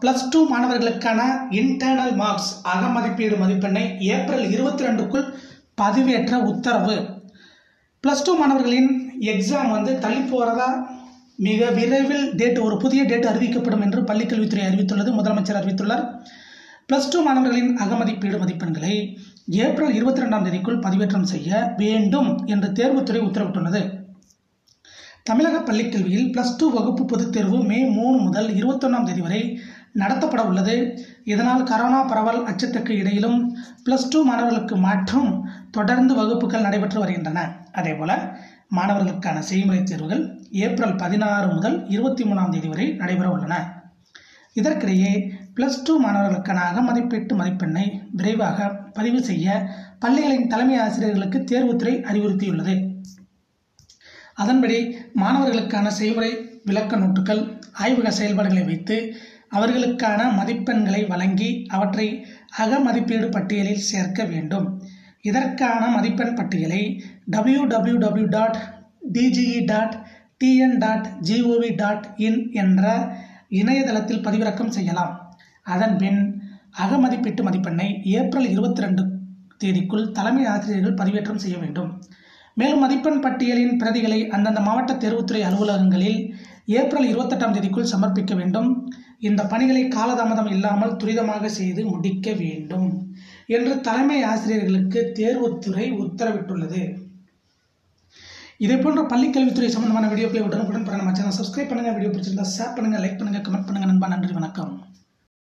plus two மாணவர்களுக்கான internal marks அகமதிப்பீடு மதிப்பெண்ணை ஏப்ரல் இருபத்தி ரெண்டுக்குள் பதிவேற்ற உத்தரவு ப்ளஸ் டூ மாணவர்களின் எக்ஸாம் வந்து தள்ளி போகிறதா மிக விரைவில் டேட் ஒரு புதிய டேட் அறிவிக்கப்படும் என்று பள்ளிக்கல்வித்துறை அறிவித்துள்ளது முதலமைச்சர் அறிவித்துள்ளார் ப்ளஸ் டூ மாணவர்களின் அகமதிப்பீடு மதிப்பெண்களை ஏப்ரல் இருபத்தி ரெண்டாம் தேதிக்குள் பதிவேற்றம் செய்ய வேண்டும் என்று தேர்வுத்துறை உத்தரவிட்டுள்ளது தமிழக பள்ளிக்கல்வியில் ப்ளஸ் டூ வகுப்பு பொதுத் தேர்வு மே மூணு முதல் இருபத்தொன்னாம் தேதி வரை நடத்தப்பட உள்ளது இதனால் கரோனா பரவல் அச்சத்துக்கு இடையிலும் ப்ளஸ் டூ மாணவர்களுக்கு மாற்றும் தொடர்ந்து வகுப்புகள் நடைபெற்று வருகின்றன அதேபோல மாணவர்களுக்கான செய்முறை தேர்வுகள் ஏப்ரல் பதினாறு முதல் இருபத்தி மூணாம் தேதி வரை நடைபெற உள்ளன இதற்கிடையே ப்ளஸ் டூ மாணவர்களுக்கான அகமதிப்பீட்டு மதிப்பெண்ணை விரைவாக பதிவு செய்ய பள்ளிகளின் தலைமை ஆசிரியர்களுக்கு தேர்வுத்துறை அறிவுறுத்தியுள்ளது அதன்படி மாணவர்களுக்கான செய்முறை விளக்க நோட்டுகள் ஆய்வக செயல்பாடுகளை வைத்து அவர்களுக்கான மதிப்பெண்களை வழங்கி அவற்றை அகமதிப்பீடு பட்டியலில் சேர்க்க வேண்டும் இதற்கான மதிப்பெண் பட்டியலை W W W dot DGE dot TN dot GOV dot in என்ற இணையதளத்தில் பதிவிறக்கம் செய்யலாம் அதன்பின் அகமதிப்பீட்டு மதிப்பெண்ணை ஏப்ரல் இருபத்தி ரெண்டு தேதிக்குள் தலைமை ஆசிரியர்கள் பதிவேற்றம் செய்ய வேண்டும் மேலும் மதிப்பெண் பட்டியலின் பிரதிகளை அந்தந்த மாவட்ட தேர்வுத்துறை அலுவலகங்களில் ஏப்ரல் இருபத்தெட்டாம் தேதிக்குள் சமர்ப்பிக்க வேண்டும் இந்த பணிகளை காலதாமதம் இல்லாமல் துரிதமாக செய்து முடிக்க வேண்டும் என்று தலைமை ஆசிரியர்களுக்கு தேர்வுத்துறை உத்தரவிட்டுள்ளது இதே போன்ற பள்ளிக்கல்வித்துறை சம்பந்தமான வீடியோக்களை உடனுக்குடன் பெற நம்ம சேனல் சப்ஸ்கிரைப் பண்ணுங்க வீடியோ பிடிச்சிருந்தா ஷேர் பண்ணுங்க லைக் பண்ணுங்க கமெண்ட் பண்ணுங்க நண்பா நன்றி வணக்கம்